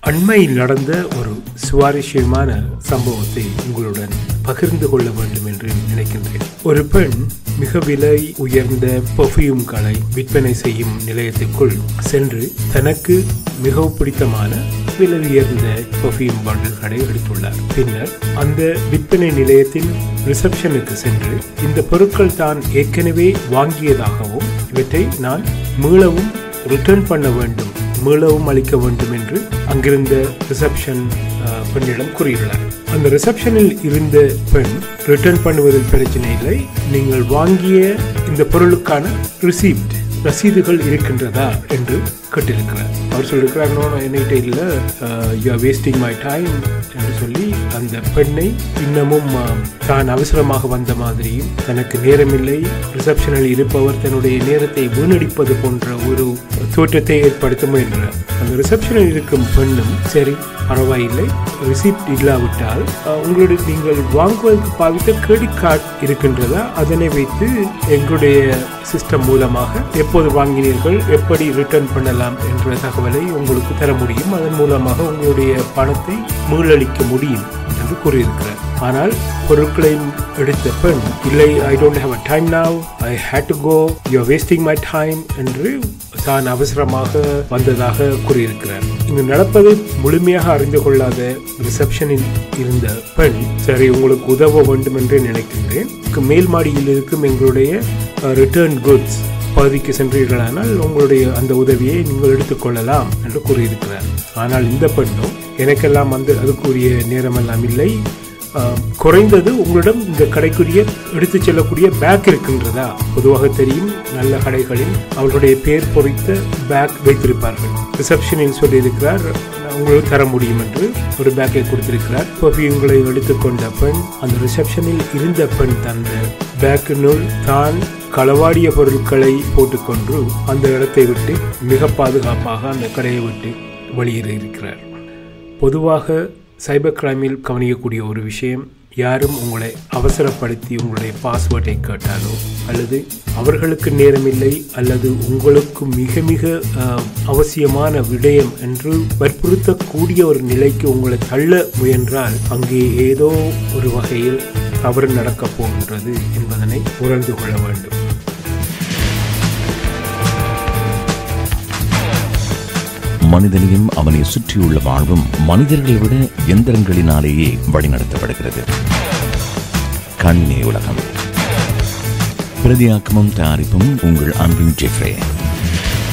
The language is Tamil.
அண்மையில் நடந்த ஒரு சுவாரஸ்யமான சம்பவத்தை உங்களுடன் பகிர்ந்து கொள்ள வேண்டும் என்று நினைக்கின்றேன் ஒரு பெண் மிக விலை உயர்ந்த பெர்ஃப்யூம்களை விற்பனை செய்யும் நிலையத்திற்குள் சென்று தனக்கு மிகவும் பிடித்தமான விலை உயர்ந்த பெர்ஃப்யூம் பாட்டில்களை எடுத்துள்ளார் பின்னர் அந்த விற்பனை நிலையத்தின் ரிசப்ஷனுக்கு சென்று இந்த பொருட்கள் தான் ஏற்கனவே வாங்கியதாகவும் இவற்றை நான் மீளவும் ரிட்டர்ன் பண்ண வேண்டும் மீளவும் அளிக்க வேண்டும் என்று அங்கிருந்த ரிசப்ஷன் பெண்ணிடம் கூறியுள்ளார் அந்த ரிசப்ஷனில் இருந்த பெண் ரிட்டர்ன் பண்ணுவதில் பிரச்சனை இல்லை நீங்கள் வாங்கிய இந்த பொருளுக்கான ரிசீப்ட் ரசீதுகள் இருக்கின்றதா என்று கேட்டிருக்கிறார் அவர் சொல்லியிருக்கிறார் நோ என்கிட்ட இல்லை you are wasting my time என்று சொல்லி அந்த பெண்ணை இன்னமும் தான் அவசரமாக வந்த மாதிரியும் தனக்கு நேரமில்லை ரிசப்ஷனில் இருப்பவர் தன்னுடைய நேரத்தை வீணடிப்பது போன்ற ஒரு தோற்றத்தை ஏற்படுத்த முயன்றார் அந்த ரிசப்ஷனில் இருக்கும் பெண்ணும் சரி பரவாயில்லை ரிசிப்ட் இல்லாவிட்டால் உங்களுடைய நீங்கள் வாங்குவதற்கு பாவித்த கிரெடிட் கார்டு இருக்கின்றதா அதனை வைத்து எங்களுடைய சிஸ்டம் மூலமாக எப்போது வாங்கினீர்கள் எப்படி ரிட்டர்ன் பண்ணலாம் என்ற தகவலை உங்களுக்கு தர முடியும் அதன் மூலமாக உங்களுடைய பணத்தை மீளளிக்க முடியும் என்று கூறியிருக்கிறார் ஆனால் பொருட்களையும் எடுத்த பெண் இல்லை I don't have a time now I had to go you are wasting my time என்று தான் அவசரமாக வந்ததாக கூறியிருக்கிறார் இங்கு நடப்பதை முழுமையாக அறிந்து கொள்ளாத ரிசப்ஷனில் இருந்த பெண் சரி உங்களுக்கு உதவ வேண்டும் என்று நினைக்கின்றேன் மேல் மாடியில் இருக்கும் எங்களுடைய ரிட்டர்ன் குட்ஸ் பகுதிக்கு சென்றீர்களானால் உங்களுடைய அந்த உதவியை நீங்கள் எடுத்துக்கொள்ளலாம் என்று கூறியிருக்கிறார் ஆனால் இந்த பெண்ணும் எனக்கெல்லாம் வந்து அதுக்குரிய நேரமெல்லாம் இல்லை குறைந்தது உங்களிடம் இந்த கடைக்குரிய எடுத்து செல்லக்கூடிய பேக் இருக்கின்றதா பொதுவாக தெரியும் நல்ல கடைகளில் அவர்களுடைய பேர் பொறித்த பேக் வைத்திருப்பார்கள் ரிசப்ஷனில் சொல்லியிருக்கிறார் உங்களுக்கு தர முடியும் என்று ஒரு பேக்கை கொடுத்திருக்கிறார் பர்ஃபியூம்களை எடுத்துக்கொண்ட பெண் அந்த ரிசப்ஷனில் இருந்த பெண் தந்த பேக்கினுள் தான் களவாடிய பொருட்களை போட்டுக்கொண்டு அந்த இடத்தை விட்டு மிக பாதுகாப்பாக அந்த கடையை விட்டு வெளியேற இருக்கிறார் பொதுவாக சைபர் கிரைமில் கவனிக்கக்கூடிய ஒரு விஷயம் யாரும் உங்களை அவசரப்படுத்தி உங்களுடைய பாஸ்வேர்டை கேட்டாலோ அல்லது அவர்களுக்கு நேரமில்லை அல்லது உங்களுக்கு மிக மிக அவசியமான விடயம் என்று வற்புறுத்தக்கூடிய ஒரு நிலைக்கு உங்களை தள்ள முயன்றால் அங்கே ஏதோ ஒரு வகையில் தவறு நடக்கப் போகின்றது என்பதனை உணர்ந்து கொள்ள வேண்டும் மனிதனையும் அவனை சுற்றியுள்ள வாழ்வும் மனிதர்களை விட எந்திரங்களினாலேயே வழிநடத்தப்படுகிறது கண்ணே உலகம் பிரதியாக்கமும் தயாரிப்பும் உங்கள் அன்பின் ஜெஃப்ரே